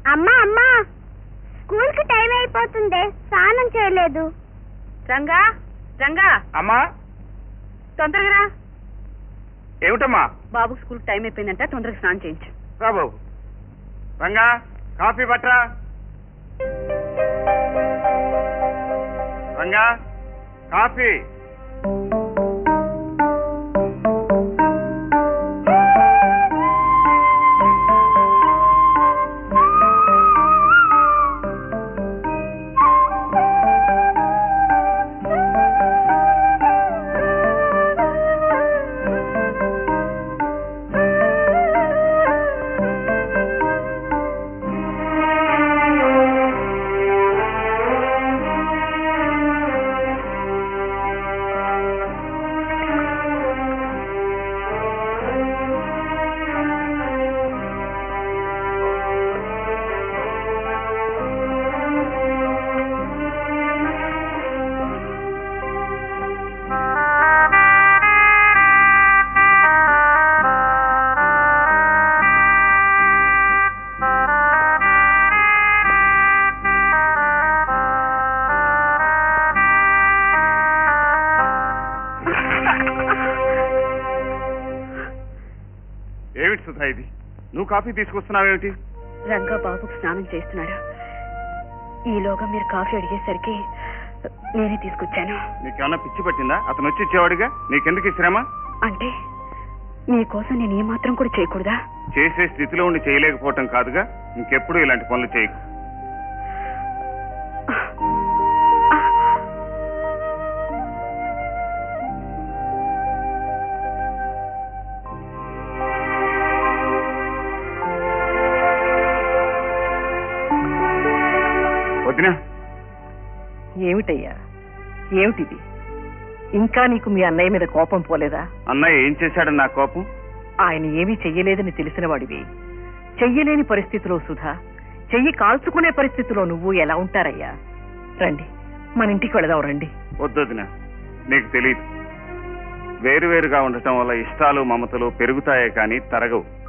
అమ్మా అమ్మా స్కూల్ కి టైం అయిపోతుంది స్నానం చేయలేదు రంగా రంగా అమ్మా తొందరగా రా ఏమిటమ్మా బాబు స్కూల్ టైం అయిపోయిందంట తొందరగా స్నానం చేయించు రా బాబు రంగా కాఫీ పట్రా రంగా కాఫీ ఏమిటి సుధా ఇది నువ్వు కాఫీ తీసుకొస్తున్నావేమిటి రంగా బాబుకు స్నానం చేస్తున్నాడు ఈలోగా మీరు కాఫీ అడిగేసరికి నేనే తీసుకొచ్చాను నీకేమన్నా పిచ్చి పట్టిందా అతను వచ్చి ఇచ్చేవాడిగా నీకెందుకు ఈ శ్రమ అంటే మీకోసం నేను ఏమాత్రం కూడా చేయకూడదా చేసే స్థితిలో ఉండి చేయలేకపోవటం కాదుగా ఇంకెప్పుడు ఇలాంటి పనులు చేయకు వదినా ఏమిటయ్యా ఏమిటిది ఇంకా నీకు మీ అన్నయ్య మీద కోపం పోలేదా అన్నయ్య ఏం చేశాడని నా కోపం ఆయన ఏమీ చెయ్యలేదని తెలిసిన వాడివి చెయ్యలేని పరిస్థితిలో సుధా చెయ్యి కాల్చుకునే పరిస్థితిలో నువ్వు ఎలా ఉంటారయ్యా రండి మన ఇంటికి వెళదాం రండి వద్దొదిన నీకు తెలియదు వేరువేరుగా ఉండటం వల్ల ఇష్టాలు మమతలు పెరుగుతాయే కానీ తరగవు